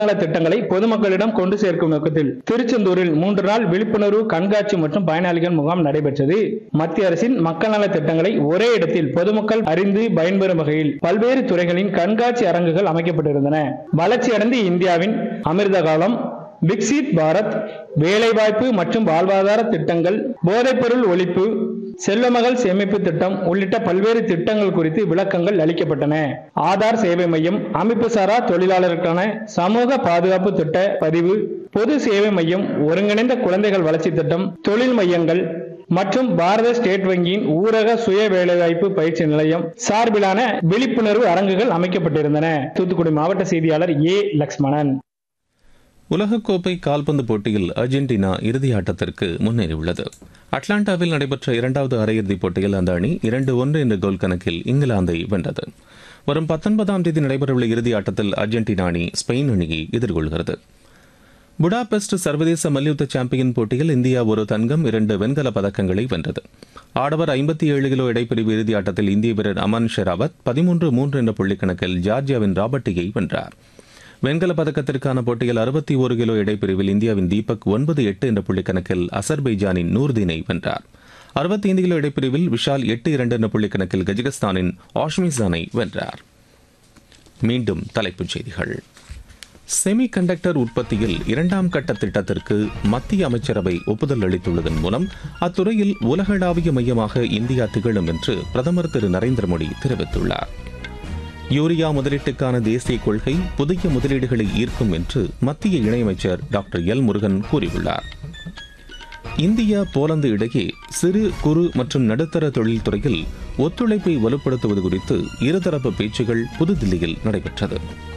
நல திட்டங்களை பொதுமக்களிடம் கொண்டு சேர்க்கும் நோக்கத்தில் திருச்செந்தூரில் மூன்று நாள் விழிப்புணர்வு கண்காட்சி மற்றும் பயனாளிகள் முகாம் நடைபெற்றது மத்திய அரசின் மக்கள் நல திட்டங்களை ஒரே இடத்தில் பொதுமக்கள் அறிந்து பயன்பெறும் வகையில் பல்வேறு துறைகளின் கண்காட்சி அரங்குகள் அமைக்கப்பட்டிருந்தன வளர்ச்சியடைந்த இந்தியாவின் அமிர்த காலம் விக்சித் பாரத் வேலைவாய்ப்பு மற்றும் வாழ்வாதார திட்டங்கள் போதைப்பொருள் ஒழிப்பு செல்வமகள் சேமிப்பு திட்டம் உள்ளிட்ட பல்வேறு திட்டங்கள் குறித்து விளக்கங்கள் அளிக்கப்பட்டன ஆதார் சேவை மையம் அமைப்பு சாரா தொழிலாளருக்கான சமூக பாதுகாப்பு திட்ட பதிவு பொது சேவை மையம் ஒருங்கிணைந்த குழந்தைகள் வளர்ச்சி திட்டம் தொழில் மையங்கள் மற்றும் பாரத ஸ்டேட் வங்கியின் ஊரக சுய வேலைவாய்ப்பு பயிற்சி நிலையம் சார்பிலான விழிப்புணர்வு அரங்குகள் அமைக்கப்பட்டிருந்தன தூத்துக்குடி மாவட்ட செய்தியாளர் ஏ லக்ஷ்மணன் உலகக்கோப்பை கால்பந்து போட்டியில் அர்ஜென்டினா இறுதி ஆட்டத்திற்கு முன்னேறியுள்ளது அட்லாண்டாவில் நடைபெற்ற இரண்டாவது அரையிறுதிப் போட்டியில் அந்த அணி இரண்டு ஒன்று என்ற கோல் கணக்கில் இங்கிலாந்தை வென்றது வரும் பத்தொன்பதாம் தேதி நடைபெறவுள்ள இறுதி ஆட்டத்தில் அர்ஜென்டினா அணி ஸ்பெயின் அணியை எதிர்கொள்கிறது புடாபெஸ்ட் சர்வதேச மல்யுத்த சாம்பியன் போட்டியில் இந்தியா ஒரு தங்கம் இரண்டு வெண்கல பதக்கங்களை வென்றது ஆடவர் ஐம்பத்தி ஏழு கிலோ இடைப்பிரிவு இறுதி ஆட்டத்தில் இந்திய வீரர் அமன் ஷெராவத் பதிமூன்று மூன்று என்ற புள்ளிக்கணக்கில் ஜார்ஜியாவின் ராபர்ட்டியை வென்றார் வெண்கல பதக்கத்திற்கான போட்டியில் அறுபத்தி ஒரு கிலோ இடைப்பிரிவில் இந்தியாவின் தீபக் ஒன்பது எட்டு என்ற புள்ளிக்கணக்கில் அசர்பைஜானின் நூர்தீனை வென்றார் அறுபத்தி ஐந்து கிலோ இடைப்பிரிவில் விஷால் எட்டு இரண்டு என்ற புள்ளிக்கணக்கில் கஜகஸ்தானின் ஆஷ்மிசானை வென்றார் மீண்டும் தலைப்புச் செய்திகள் செமி கண்டக்டர் உற்பத்தியில் இரண்டாம் கட்ட திட்டத்திற்கு மத்திய அமைச்சரவை ஒப்புதல் அளித்துள்ளதன் மூலம் அத்துறையில் உலகளாவிய மையமாக இந்தியா திகழும் என்று பிரதமர் திரு நரேந்திர மோடி தெரிவித்துள்ளார் யூரியா முதலீட்டுக்கான தேசிய கொள்கை புதிய முதலீடுகளை ஈர்க்கும் என்று மத்திய இணையமைச்சர் டாக்டர் எல் முருகன் கூறியுள்ளார் இந்தியா போலந்து இடையே சிறு குறு மற்றும் நடுத்தர தொழில்துறையில் ஒத்துழைப்பை வலுப்படுத்துவது குறித்து இருதரப்பு பேச்சுகள் புதுதில்லியில் நடைபெற்றது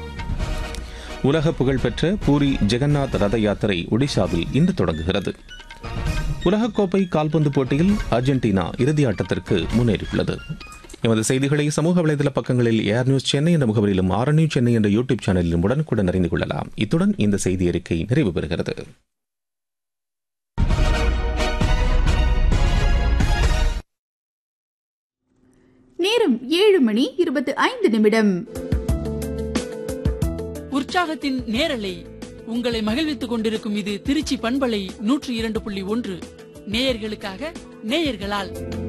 உலக புகழ்பெற்ற பூரி ஜெகநாத் ரத யாத்திரை ஒடிஷாவில் இன்று தொடங்குகிறது உலகக்கோப்பை கால்பந்து போட்டியில் அர்ஜென்டினா இறுதியாட்டத்திற்கு முன்னேறியுள்ளது எமது செய்திகளை சமூக வலைதள பக்கங்களில் ஏர் நியூஸ் சென்னை என்ற முகவரியிலும் ஆர் நியூஸ் சென்னை என்ற யூடியூப் சேனலிலும் உடனுக்குடன் அறிந்து கொள்ளலாம் இத்துடன் இந்த செய்தி அறிக்கை நிறைவு பெறுகிறது நேரம் ஏழு மணி இருபத்தி ஐந்து நிமிடம் உற்சாகத்தின் நேரலை உங்களை மகிழ்வித்துக் கொண்டிருக்கும் இது திருச்சி பண்பலை நூற்றி இரண்டு புள்ளி ஒன்று நேயர்களுக்காக நேயர்களால்